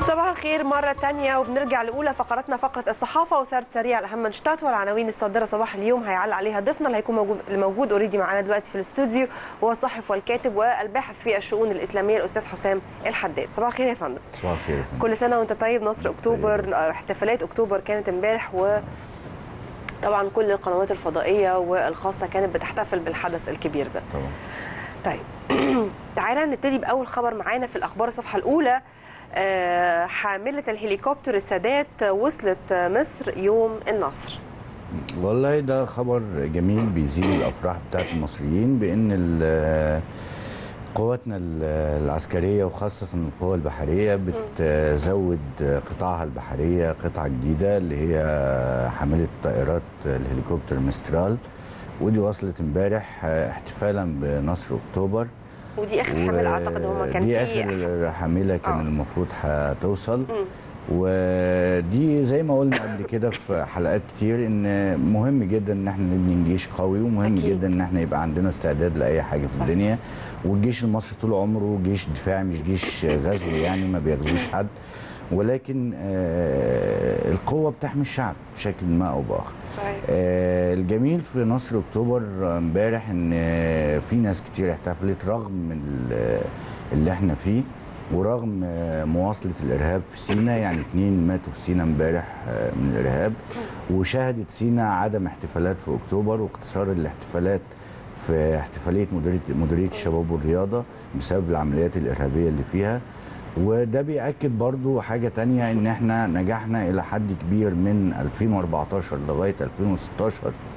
صباح الخير مرة تانية وبنرجع لأولى فقراتنا فقرة الصحافة وسرد سريع الأهم منشطات والعناوين الصادرة صباح اليوم هيعلق عليها ضيفنا اللي هيكون موجود الموجود اوريدي معانا دلوقتي في الاستوديو وهو الصحفي والكاتب والباحث في الشؤون الإسلامية الأستاذ حسام الحداد صباح الخير يا فندم صباح الخير كل سنة وأنت طيب نصر أكتوبر احتفالات أكتوبر كانت امبارح و طبعا كل القنوات الفضائية والخاصة كانت بتحتفل بالحدث الكبير ده طبعا طيب تعالى نبتدي بأول خبر معانا في الأخبار الصفحة الأولى آه، حاملة الهليكوبتر السادات وصلت مصر يوم النصر والله ده خبر جميل بيزيد الافراح بتاعت المصريين بان ال- قواتنا ال- العسكريه وخاصه القوى البحريه بتزود قطاعها البحريه قطعه جديده اللي هي حامله طائرات الهليكوبتر مسترال ودي وصلت امبارح احتفالا بنصر اكتوبر ودي آخر حاملة أعتقد هما كان دي في اخر حامله كان آه. المفروض هتوصل ودي زي ما قلنا قبل كده في حلقات كتير ان مهم جدا ان احنا نبني جيش قوي ومهم أكيد. جدا ان احنا يبقى عندنا استعداد لاي حاجه في صح. الدنيا والجيش المصري طول عمره جيش دفاعي مش جيش غزو يعني ما بيغزوش حد ولكن آه، القوه بتحمي الشعب بشكل ما او باخر صحيح. آه، الجميل في نصر اكتوبر امبارح ان آه، في ناس كتير احتفلت رغم من ال- اللي احنا فيه ورغم آه، مواصله الارهاب في سينا يعني اتنين ماتوا في سينا امبارح آه، من الارهاب وشهدت سينا عدم احتفالات في اكتوبر واقتصار الاحتفالات في احتفاليه مديريه مديريه الشباب والرياضه بسبب العمليات الارهابيه اللي فيها وده بيأكد برضو حاجة تانية ان احنا نجحنا الى حد كبير من 2014 لغاية 2016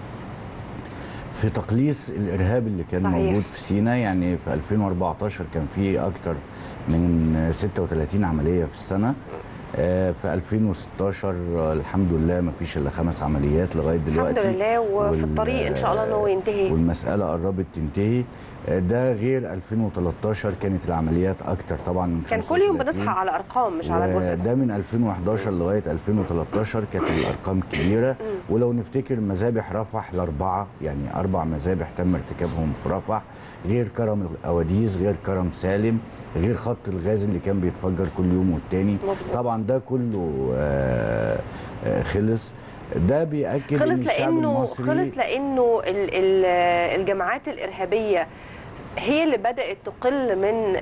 في تقليص الارهاب اللي كان صحيح. موجود في سينا يعني في 2014 كان في اكتر من 36 عملية في السنة آه، في 2016 آه، الحمد لله ما فيش الا خمس عمليات لغايه دلوقتي الحمد لله وفي وال- الطريق إن شاء الله إن هو ينتهي والمسألة قربت تنتهي آه، ده غير 2013 كانت العمليات أكتر طبعا من كان كل يوم 35. بنصحى على أرقام مش على جثث ده من 2011 لغايه 2013 كانت الارقام كبيره ولو نفتكر مذابح رفح الاربعه يعني اربع مذابح تم ارتكابهم في رفح غير كرم الاواديس غير كرم سالم غير خط الغاز اللي كان بيتفجر كل يوم والتاني مظبوط. طبعا ده كله آه، آه، خلص ده بيأكد خلص إن الشعب لأنه المصري خلص لأنه ال- ال- الجماعات الإرهابية هي اللي بدأت تقل من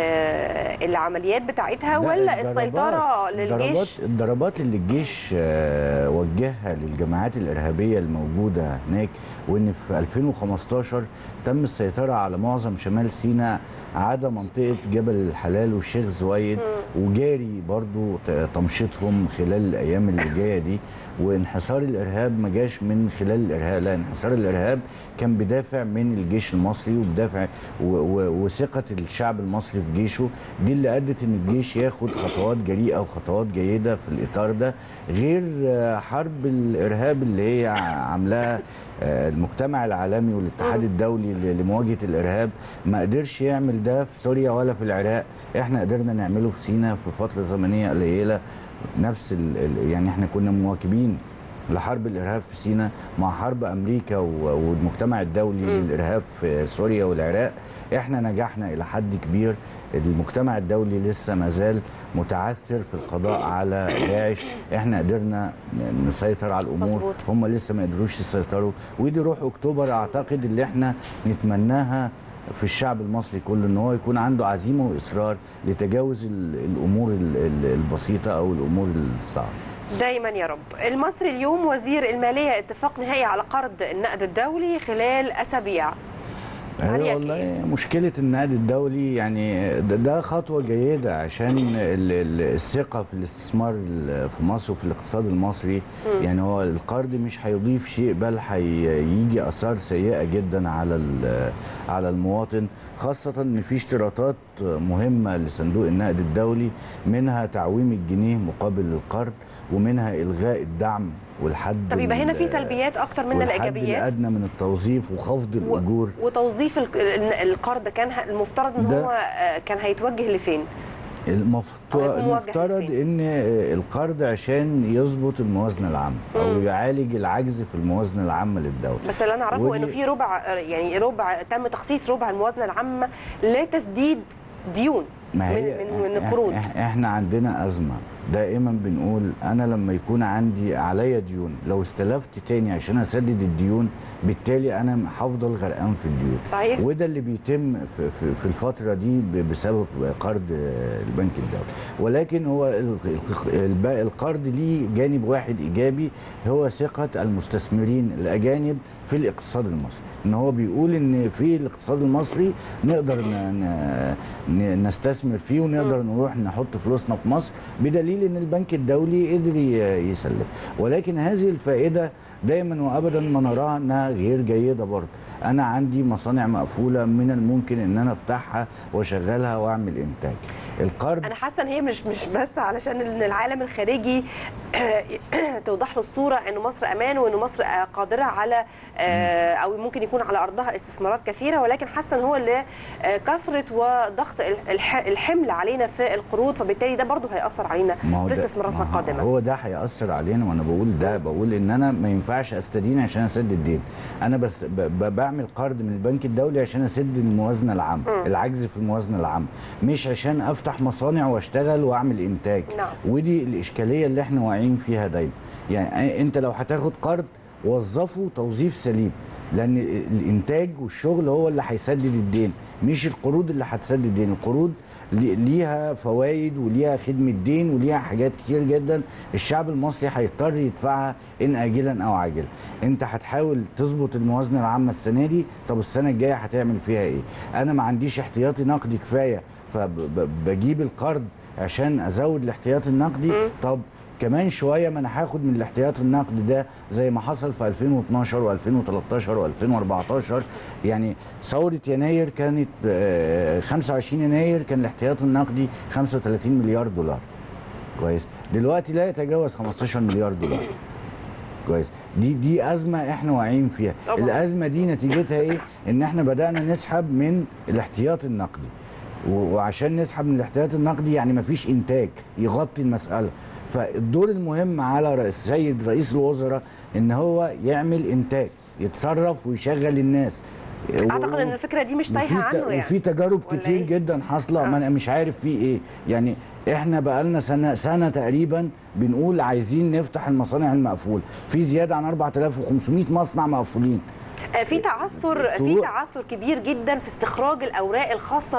آه، العمليات بتاعتها لا، ولا الضربات- السيطرة للجيش الضربات الضربات اللي الجيش آه، وجهها للجماعات الارهابيه الموجوده هناك وان في 2015 تم السيطره على معظم شمال سيناء عدا منطقه جبل الحلال والشيخ زويد وجاري برضو ت- تمشيطهم خلال الايام اللي جايه دي وانحسار الارهاب ما جاش من خلال الارهاب لا انحسار الارهاب كان بدافع من الجيش المصري وبدافع و- و- وثقه الشعب المصري في جيشه دي اللي ادت ان الجيش ياخد خطوات جريئه وخطوات جيده في الاطار ده غير آه، حرب الارهاب اللي هي عاملاها آه، المجتمع العالمي والاتحاد الدولي ل- لمواجهه الارهاب ما قدرش يعمل ده في سوريا ولا في العراق احنا قدرنا نعمله في سيناء في فتره زمنيه قليله نفس ال ال- يعني احنا كنا مواكبين لحرب الارهاب في سيناء مع حرب امريكا و- والمجتمع الدولي للارهاب في سوريا والعراق احنا نجحنا الى حد كبير المجتمع الدولي لسه ما زال متعثر في القضاء على داعش احنا قدرنا ن- نسيطر على الامور مظبوط. هم لسه ما قدروش يسيطروا ودي روح اكتوبر اعتقد اللي احنا نتمناها في الشعب المصري كله ان هو يكون عنده عزيمه واصرار لتجاوز ال- الامور ال- ال- البسيطه او الامور الصعبه دايما يا رب المصري اليوم وزير المالية اتفاق نهائي على قرض النقد الدولي خلال أسابيع أيوة رأيك والله إيه؟ مشكلة النقد الدولي يعني ده, ده خطوة جيدة عشان ال- ال- الثقة في الاستثمار ال- في مصر وفي الاقتصاد المصري يعني هو القرض مش هيضيف شيء بل هيجي آثار سيئة جدا على ال- على المواطن خاصة إن في اشتراطات مهمة لصندوق النقد الدولي منها تعويم الجنيه مقابل القرض ومنها إلغاء الدعم والحد طب يبقى هنا في ال- سلبيات أكتر من والحد الإيجابيات الأدنى من التوظيف وخفض و- الأجور وتوظيف ال- ال- القرض كان ه- المفترض ان ده- هو آه، كان هيتوجه لفين؟ المفت- أو يكون موجه المفترض لفين؟ ان القرض عشان يظبط الموازنه العامه او يعالج العجز في الموازنه العامه للدوله بس اللي انا اعرفه ودي- انه في ربع يعني ربع تم تخصيص ربع الموازنه العامه لتسديد ديون ما من هي من, من القروض إح- احنا عندنا ازمه دائما بنقول انا لما يكون عندي عليا ديون لو استلفت تاني عشان اسدد الديون بالتالي انا هفضل غرقان في الديون صحيح. وده اللي بيتم في, في, في الفتره دي ب- بسبب قرض آه، البنك الدولي ولكن هو ال- ال- الب- القرض ليه جانب واحد ايجابي هو ثقه المستثمرين الاجانب في الاقتصاد المصري ان هو بيقول ان في الاقتصاد المصري نقدر ن- ن- ن- نستثمر فيه ونقدر نروح نحط فلوسنا في مصر بدليل ان البنك الدولي قدر ي- يسلم ولكن هذه الفائده دايما وابدا ما نراها انها غير جيده برضه انا عندي مصانع مقفوله من الممكن ان انا افتحها واشغلها واعمل انتاج القرض انا حاسه ان هي مش مش بس علشان ان العالم الخارجي توضح له الصوره ان مصر امان وان مصر آه، قادره على آه، او ممكن يكون على ارضها استثمارات كثيره ولكن حاسه ان هو لكثره وضغط الح- الحمل علينا في القروض فبالتالي ده برضه هياثر علينا ما هو في ده- استثماراتنا ما هو- القادمه هو ده هيأثر علينا وانا بقول ده بقول ان انا ما ينفعش استدين عشان اسد الدين انا بس ب- ب- بعمل قرض من البنك الدولي عشان اسد الموازنه العامه العجز في الموازنه العامه مش عشان افتح مصانع واشتغل واعمل انتاج نعم. ودي الاشكاليه اللي احنا واقعين فيها دايما يعني انت لو هتاخد قرض وظفه توظيف سليم لان الانتاج والشغل هو اللي هيسدد الدين مش القروض اللي هتسدد الدين القروض لي- ليها فوائد وليها خدمه دين وليها حاجات كتير جدا الشعب المصري هيضطر يدفعها ان اجلا او عاجلا انت هتحاول تظبط الموازنه العامه السنه دي طب السنه الجايه هتعمل فيها ايه انا ما عنديش احتياطي نقدي كفايه فبجيب القرض عشان ازود الاحتياطي النقدي طب كمان شويه ما انا هاخد من الاحتياط النقدي ده زي ما حصل في 2012 و2013 و2014 يعني ثوره يناير كانت آه، 25 يناير كان الاحتياط النقدي 35 مليار دولار كويس دلوقتي لا يتجاوز 15 مليار دولار كويس دي دي ازمه احنا واقعين فيها طبعاً. الازمه دي نتيجتها ايه ان احنا بدانا نسحب من الاحتياط النقدي و- وعشان نسحب من الاحتياط النقدي يعني مفيش انتاج يغطي المساله فالدور المهم على رئيس- السيد رئيس الوزراء ان هو يعمل انتاج يتصرف ويشغل الناس اعتقد ان الفكره دي مش تايهه وفي ت- عنه يعني وفي تجارب ولا كتير إيه؟ جدا حاصله ما انا مش عارف في ايه يعني احنا بقالنا سنه سنه تقريبا بنقول عايزين نفتح المصانع المقفوله في زياده عن 4500 مصنع مقفولين آه، في تعثر في تروح- تعثر كبير جدا في استخراج الاوراق الخاصه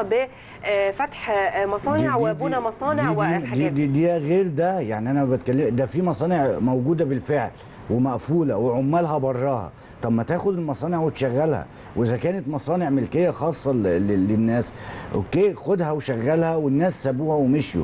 بفتح مصانع دي- دي- وبنى دي- مصانع دي- دي- والحاجات دي, دي دي, دي غير ده يعني انا بتكلم ده في مصانع موجوده بالفعل ومقفوله وعمالها براها طب ما تاخد المصانع وتشغلها واذا كانت مصانع ملكيه خاصه ل- ل- للناس اوكي خدها وشغلها والناس سابوها ومشيوا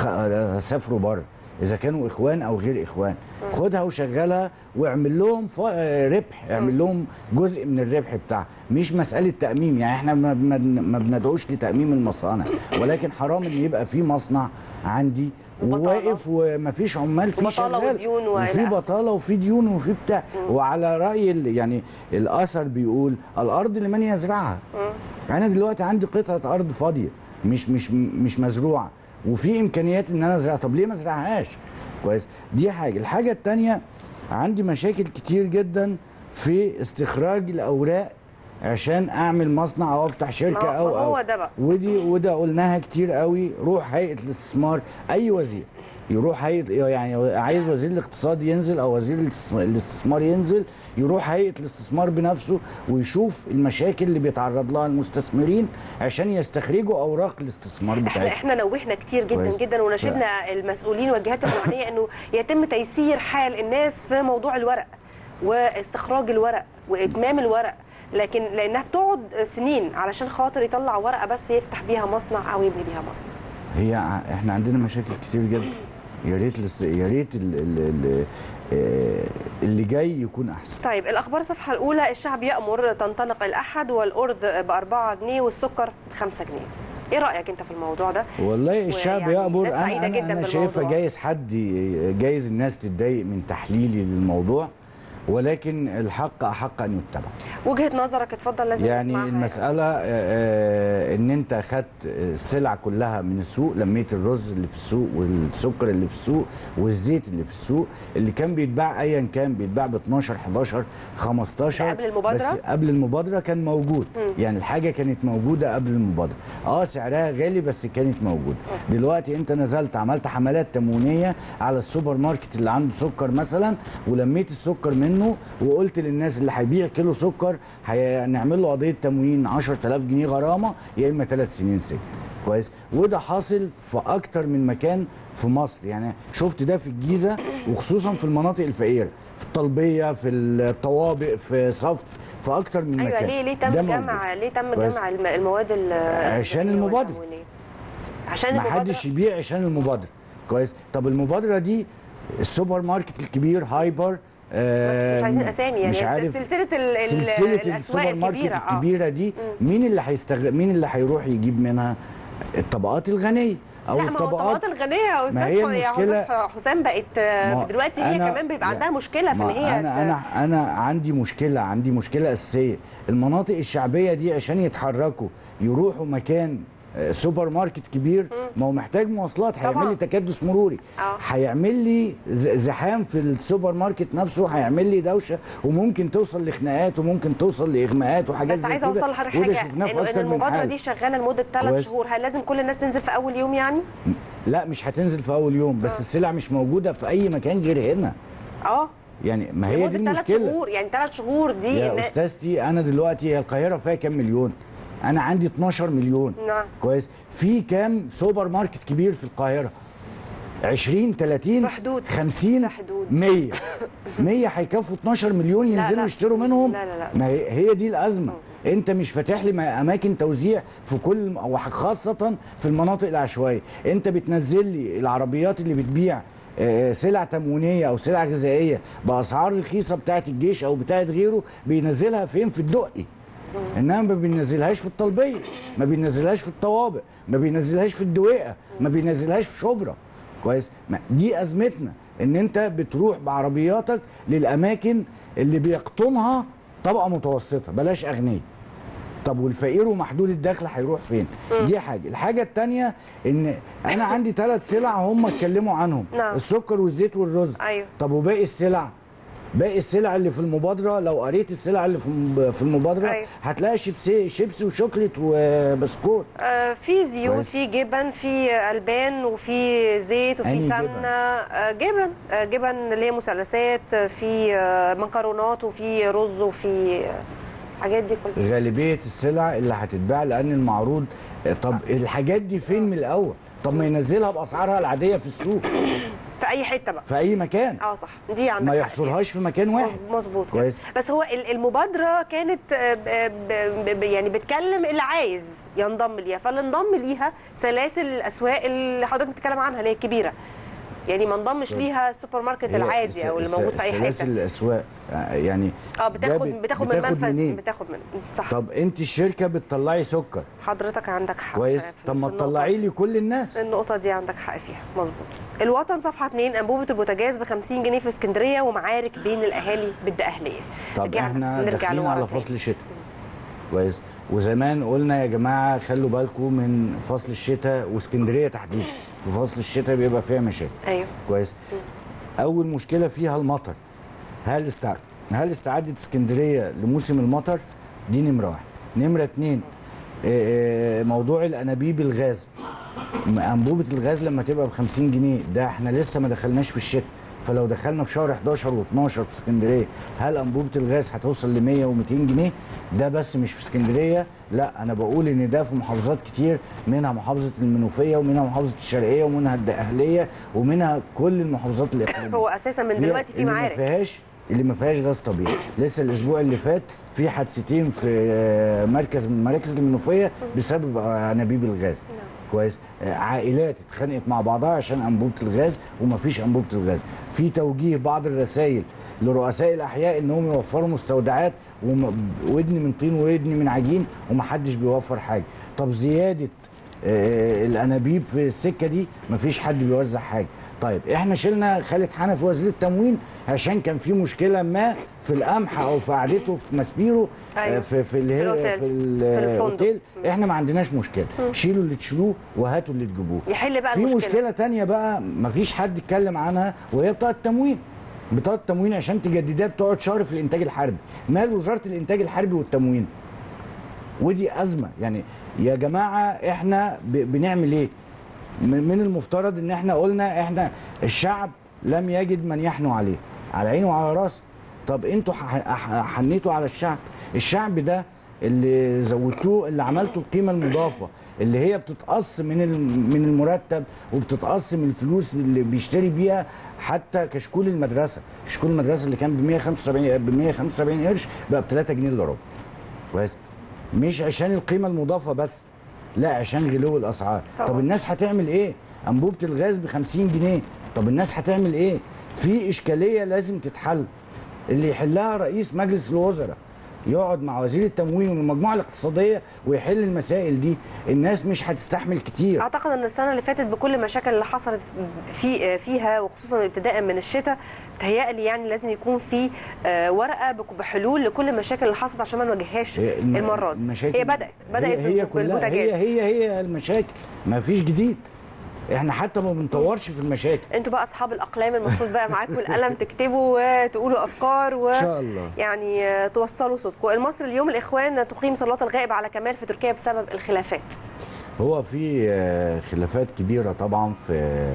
خ- سافروا بره اذا كانوا اخوان او غير اخوان خدها وشغلها واعمل لهم ف- آه، ربح اعمل لهم جزء من الربح بتاعها مش مساله تاميم يعني احنا ما ما- ما بندعوش لتاميم المصانع ولكن حرام ان يبقى في مصنع عندي وبطالة. واقف ومفيش عمال فيه وبطالة شغال وديون وإلى وفي آخره. بطاله وفي ديون وفي بتاع وعلى راي ال- يعني الاثر بيقول الارض لمن يزرعها انا دلوقتي عندي قطعه ارض فاضيه مش مش مش مزروعه وفي امكانيات ان انا ازرعها طب ليه ما ازرعهاش كويس دي حاجه الحاجه الثانيه عندي مشاكل كتير جدا في استخراج الاوراق عشان اعمل مصنع او افتح شركه ما او هو او ده بقى. ودي وده قلناها كتير قوي روح هيئه الاستثمار اي وزير يروح هيئه يعني عايز وزير الاقتصاد ينزل او وزير الاستثم- الاستثمار ينزل يروح هيئه الاستثمار بنفسه ويشوف المشاكل اللي بيتعرض لها المستثمرين عشان يستخرجوا اوراق الاستثمار احنا بتاعتهم احنا نوهنا كتير جدا كويس. جدا وناشدنا المسؤولين والجهات المعنيه انه يتم تيسير حال الناس في موضوع الورق واستخراج الورق واتمام الورق لكن لانها بتقعد سنين علشان خاطر يطلع ورقه بس يفتح بيها مصنع او يبني بيها مصنع هي ع- احنا عندنا مشاكل كتير جدا يا ريت الاست- يا ريت ال- ال- ال- آه، اللي جاي يكون احسن طيب الاخبار الصفحه الاولى الشعب يامر تنطلق الاحد والارز ب 4 جنيه والسكر ب 5 جنيه ايه رايك انت في الموضوع ده والله الشعب ويعني يقبر ناس انا سعيدة انا, جداً أنا شايفها بالموضوع. جايز حد ي- جايز الناس تتضايق من تحليلي للموضوع ولكن الحق احق ان يتبع وجهه نظرك اتفضل لازم يعني نسمعها المسألة آه، آه، إن أنت أخدت السلع كلها من السوق لميت الرز اللي في السوق والسكر اللي في السوق والزيت اللي في السوق اللي كان بيتباع أيا كان بيتباع ب 12 11 15 ده قبل المبادرة؟ بس قبل المبادرة كان موجود يعني الحاجة كانت موجودة قبل المبادرة اه سعرها غالي بس كانت موجودة دلوقتي أنت نزلت عملت حملات تموينية على السوبر ماركت اللي عنده سكر مثلا ولميت السكر منه وقلت للناس اللي هيبيع كيلو سكر هنعمل له قضيه تموين 10000 جنيه غرامه يا اما ثلاث سنين سجن كويس وده حاصل في اكتر من مكان في مصر يعني شفت ده في الجيزه وخصوصا في المناطق الفقيره في الطلبيه في الطوابق في صفت في اكتر من ايوه مكان ليه ليه تم ده موجود. جمع ليه تم كويس. جمع الم- المواد ال- عشان الغذائية المبادرة. والتموينية. عشان ما المبادرة حدش يبيع عشان المبادره كويس طب المبادره دي السوبر ماركت الكبير هايبر آه، مش عايزين اسامي يعني مش عارف سلسله ال- ال- سلسله الاسواق السوبر ماركت الكبيره اه الكبيره دي مين اللي هيستغل مين اللي هيروح يجيب منها الطبقات الغنيه او لا ما هو الطبقات الطبقات الغنيه يا استاذ ما هي ح- يا المشكلة- استاذ حسام بقت آه، ما دلوقتي هي أنا- كمان بيبقى لا. عندها مشكله في ان ما هي انا ت- انا انا عندي مشكله عندي مشكله اساسيه المناطق الشعبيه دي عشان يتحركوا يروحوا مكان آه، سوبر ماركت كبير ما هو محتاج مواصلات هيعمل طبعاً. لي تكدس مروري آه. هيعمل لي ز- زحام في السوبر ماركت نفسه هيعمل لي دوشه وممكن توصل لخناقات وممكن توصل لاغماءات وحاجات بس زي عايزه كده اوصل لحضرتك وده حاجه شفناه في انه ان اكتر من المبادره حاله دي شغاله لمده ثلاث كويس. شهور هل لازم كل الناس تنزل في اول يوم يعني؟ لا مش هتنزل في اول يوم بس السلع مش موجوده في اي مكان غير هنا اه يعني ما هي دي لمده ثلاث المشكله شهور يعني ثلاث شهور دي يا إن- استاذتي انا دلوقتي هي القاهره فيها كام مليون انا عندي 12 مليون نعم. كويس في كام سوبر ماركت كبير في القاهره 20 30 في حدود. 50 في حدود. 100 100 هيكفوا 12 مليون لا، ينزلوا لا. يشتروا منهم لا، لا، لا. ما هي هي دي الازمه انت مش فاتح لي م- اماكن توزيع في كل او خاصه في المناطق العشوائيه انت بتنزل لي العربيات اللي بتبيع آه، سلع تموينيه او سلع غذائيه باسعار رخيصه بتاعه الجيش او بتاعه غيره بينزلها فين في الدقي انما ما بينزلهاش في الطلبيه ما بينزلهاش في الطوابق ما بينزلهاش في الدويقه ما بينزلهاش في شبرا كويس ما دي ازمتنا ان انت بتروح بعربياتك للاماكن اللي بيقطنها طبقه متوسطه بلاش اغنياء طب والفقير ومحدود الدخل هيروح فين دي حاجه الحاجه الثانيه ان انا عندي ثلاث سلع هم اتكلموا عنهم نعم. السكر والزيت والرز أيوه. طب وباقي السلع باقي السلع اللي في المبادره لو قريت السلع اللي في الم- في المبادره أيوه. هتلاقي شيبسي شيبسي وشوكليت وبسكوت آه، في زيوت كويس. في جبن في البان وفي زيت وفي أنهي سمنه جبن؟ آه، جبن آه، جبن اللي هي مثلثات آه، في آه، مكرونات وفي رز وفي آه، الحاجات دي كلها غالبيه السلع اللي هتتباع لان المعروض طب الحاجات دي فين من الاول طب ما ينزلها باسعارها العاديه في السوق في اي حته بقى في اي مكان اه صح دي عندك ما حق يحصرهاش في مكان فيها. واحد مظ- مظبوط كده. كويس. بس هو ال- المبادره كانت آه، ب- ب- ب- يعني بتكلم اللي عايز ينضم ليها فاللي انضم ليها سلاسل الاسواق اللي حضرتك بتتكلم عنها اللي هي الكبيره يعني ما انضمش ليها السوبر ماركت هي العادي او اللي س- موجود في اي سلاسل حته الاسواق يعني اه ده بتاخد بت- بتاخد من منفذ منين؟ بتاخد من صح طب انت الشركه بتطلعي سكر حضرتك عندك حق كويس في- طب في ما النقطة تطلعي دي. لي كل الناس النقطة دي عندك حق فيها مظبوط. الوطن صفحة 2 أنبوبة البوتاجاز ب 50 جنيه في اسكندرية ومعارك بين الأهالي بالدقهلية. طب رجعنا- احنا نرجع داخلين لورا على تاني. فصل الشتاء كويس وزمان قلنا يا جماعه خلوا بالكم من فصل الشتاء واسكندريه تحديدا في فصل الشتاء بيبقى فيها مشاكل أيوه كويس اول مشكله فيها المطر هل استع... هل استعدت اسكندريه لموسم المطر دي نمره واحد نمره اتنين آه، آه، موضوع الانابيب الغاز م- انبوبه الغاز لما تبقى ب 50 جنيه ده احنا لسه ما دخلناش في الشتاء فلو دخلنا في شهر 11 و12 في اسكندريه هل انبوبه الغاز هتوصل ل 100 و200 جنيه ده بس مش في اسكندريه لا انا بقول ان ده في محافظات كتير منها محافظه المنوفيه ومنها محافظه الشرقيه ومنها الدقهليه ومنها كل المحافظات الاقليميه هو أساسا من دلوقتي في اللي ما معارك. فيهاش اللي ما فيهاش غاز طبيعي لسه الاسبوع اللي فات في حادثتين في آه، مركز من مراكز المنوفيه بسبب آه، انابيب الغاز كويس آه، عائلات اتخانقت مع بعضها عشان انبوبه الغاز وما فيش انبوبه الغاز في توجيه بعض الرسائل لرؤساء الاحياء انهم يوفروا مستودعات وم- ودن من طين ودن من عجين ومحدش بيوفر حاجه طب زياده آه، الانابيب في السكه دي مفيش حد بيوزع حاجه طيب احنا شلنا خالد حنفي وزير التموين عشان كان في مشكله ما في القمح او في قعدته في ماسبيرو أيوة. آه، في في اللي في هي الأوتيل. في في الفندق. الاوتيل احنا ما عندناش مشكله شيلوا اللي تشيلوه وهاتوا اللي تجيبوه يحل بقى في المشكلة. مشكله تانية بقى مفيش حد اتكلم عنها وهي بطاقه التموين بطاقه التموين عشان تجددها بتقعد شهر في الانتاج الحربي مال وزاره الانتاج الحربي والتموين ودي ازمه يعني يا جماعه احنا ب- بنعمل ايه م- من المفترض ان احنا قلنا احنا الشعب لم يجد من يحنو عليه على عينه وعلى راسه طب انتوا ح- ح- حنيتوا على الشعب الشعب ده اللي زودتوه اللي عملتوا القيمه المضافه اللي هي بتتقص من الم- من المرتب وبتتقص من الفلوس اللي بيشتري بيها حتى كشكول المدرسه كشكول المدرسه اللي كان ب 175 ب 175 قرش بقى ب 3 جنيه الا ربع كويس مش عشان القيمه المضافه بس لا عشان غلو الاسعار طبعا. طب الناس هتعمل ايه انبوبه الغاز ب 50 جنيه طب الناس هتعمل ايه في اشكاليه لازم تتحل اللي يحلها رئيس مجلس الوزراء يقعد مع وزير التموين والمجموعه الاقتصاديه ويحل المسائل دي الناس مش هتستحمل كتير اعتقد ان السنه اللي فاتت بكل المشاكل اللي حصلت في فيها وخصوصا ابتداء من الشتاء تهيألي يعني لازم يكون في آه، ورقه بك- بحلول لكل المشاكل اللي حصلت عشان ما نواجههاش هي الم- المره دي المشاكل هي بدات بدات هي, هي في كلها بالبوتاجاز هي هي هي المشاكل ما فيش جديد احنا حتى ما بنطورش في المشاكل انتوا بقى اصحاب الاقلام المفروض بقى معاكم القلم تكتبوا وتقولوا افكار و ان شاء الله يعني آه، توصلوا صوتكم المصري اليوم الاخوان تقيم صلاه الغائب على كمال في تركيا بسبب الخلافات هو في آه، خلافات كبيره طبعا في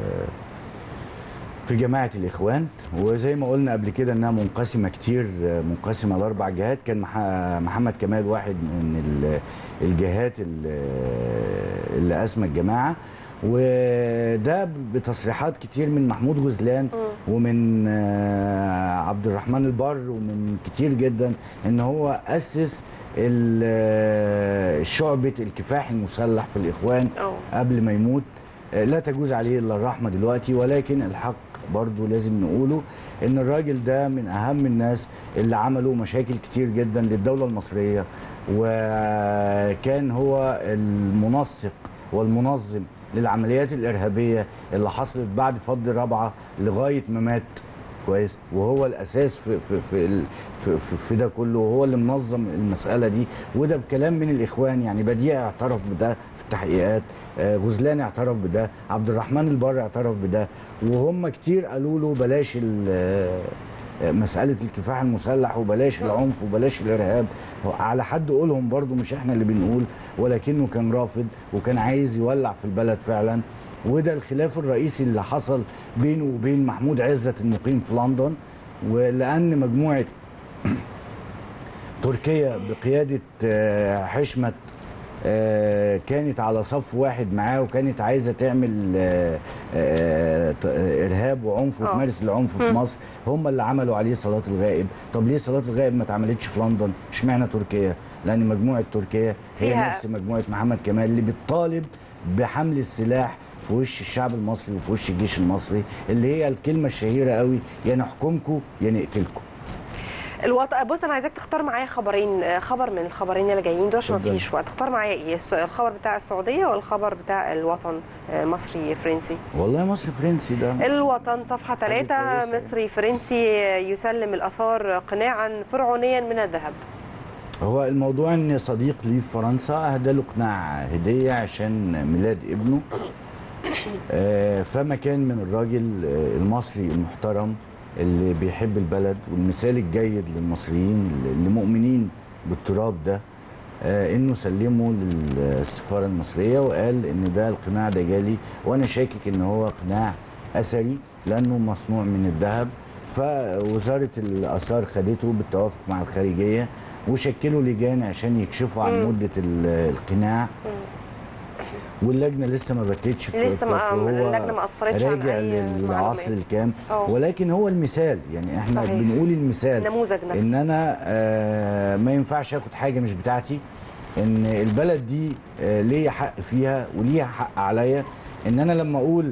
في جماعه الاخوان وزي ما قلنا قبل كده انها منقسمه كتير آه، منقسمه لاربع جهات كان مح- محمد كمال واحد من ال- الجهات ال- اللي اسمى الجماعه وده بتصريحات كتير من محمود غزلان ومن آه، عبد الرحمن البر ومن كتير جدا ان هو اسس ال- آه، شعبه الكفاح المسلح في الاخوان أوه. قبل ما يموت آه، لا تجوز عليه الا الرحمه دلوقتي ولكن الحق برضو لازم نقوله ان الراجل ده من اهم الناس اللي عملوا مشاكل كتير جدا للدوله المصريه وكان هو المنسق والمنظم للعمليات الارهابيه اللي حصلت بعد فض رابعه لغايه ما مات كويس وهو الاساس في في في ال- في, في, في ده كله وهو اللي منظم المساله دي وده بكلام من الاخوان يعني بديع اعترف بده في التحقيقات آه، غزلان اعترف بده عبد الرحمن البر اعترف بده وهم كتير قالوا له بلاش ال- آه، مساله الكفاح المسلح وبلاش العنف وبلاش الارهاب على حد قولهم برضو مش احنا اللي بنقول ولكنه كان رافض وكان عايز يولع في البلد فعلا وده الخلاف الرئيسي اللي حصل بينه وبين محمود عزت المقيم في لندن ولان مجموعه تركيا بقياده آه، حشمت آه، كانت على صف واحد معاه وكانت عايزه تعمل آه، آه، ت- آه، ارهاب وعنف آه. وتمارس العنف في مصر هم اللي عملوا عليه صلاه الغائب طب ليه صلاه الغائب ما اتعملتش في لندن اشمعنى تركيا لان مجموعه تركيا هي فيها- نفس مجموعه محمد كمال اللي بتطالب بحمل السلاح في وش الشعب المصري وفي وش الجيش المصري اللي هي الكلمه الشهيره قوي يا نحكمكم يا نقتلكم الوط... بص انا عايزاك تختار معايا خبرين آه، خبر من الخبرين اللي جايين دول عشان اتفضل. مفيش وقت تختار معايا ايه الس- الخبر بتاع السعوديه ولا الخبر بتاع الوطن آه، مصري فرنسي والله مصر فرنسي ده الوطن صفحة ثلاثة كويسة. مصري فرنسي يسلم الآثار قناعا فرعونيا من الذهب هو الموضوع ان صديق لي في فرنسا اهدى له قناع هديه عشان ميلاد ابنه آه، فما كان من الراجل آه، المصري المحترم اللي بيحب البلد والمثال الجيد للمصريين اللي مؤمنين بالتراب ده آه، انه سلمه للسفاره المصريه وقال ان ده القناع ده جالي وانا شاكك ان هو قناع اثري لانه مصنوع من الذهب فوزاره الاثار خدته بالتوافق مع الخارجيه وشكلوا لجان عشان يكشفوا عن مم. مده ال- القناع واللجنه لسه ما بتتش في لسه ما- فهو اللجنة ما أسفرتش عن راجع أي للعصر معلومات. الكام أه. ولكن هو المثال يعني احنا صحيح. بنقول المثال نموذج ان نفسه انا آه ما ينفعش اخد حاجه مش بتاعتي ان البلد دي آه ليا حق فيها وليها حق عليا ان انا لما اقول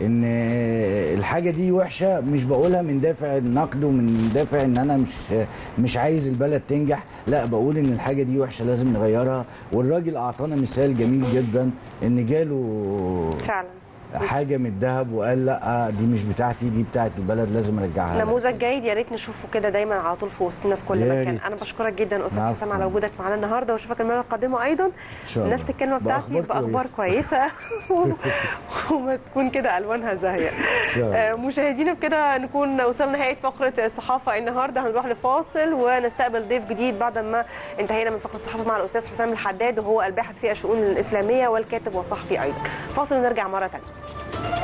ان الحاجه دي وحشه مش بقولها من دافع النقد ومن دافع ان انا مش مش عايز البلد تنجح لا بقول ان الحاجه دي وحشه لازم نغيرها والراجل اعطانا مثال جميل جدا ان جاله فعلا حاجه من الذهب وقال لا دي مش بتاعتي دي بتاعت البلد لازم ارجعها لها. نموذج جيد يا ريت نشوفه كده دايما على طول في وسطنا في كل يا مكان ريت. انا بشكرك جدا استاذ العفو. حسام على وجودك معانا النهارده واشوفك المره القادمه ايضا إن شاء الله. نفس الكلمه بتاعتي بأخبار باخبار كويسه وما تكون كده الوانها زاهيه شاء الله. آه، مشاهدينا بكده نكون وصلنا نهايه فقره الصحافه النهارده هنروح لفاصل ونستقبل ضيف جديد بعد ما انتهينا من فقره الصحافه مع الاستاذ حسام الحداد وهو الباحث في الشؤون الاسلاميه والكاتب والصحفي ايضا فاصل ونرجع مره ثانيه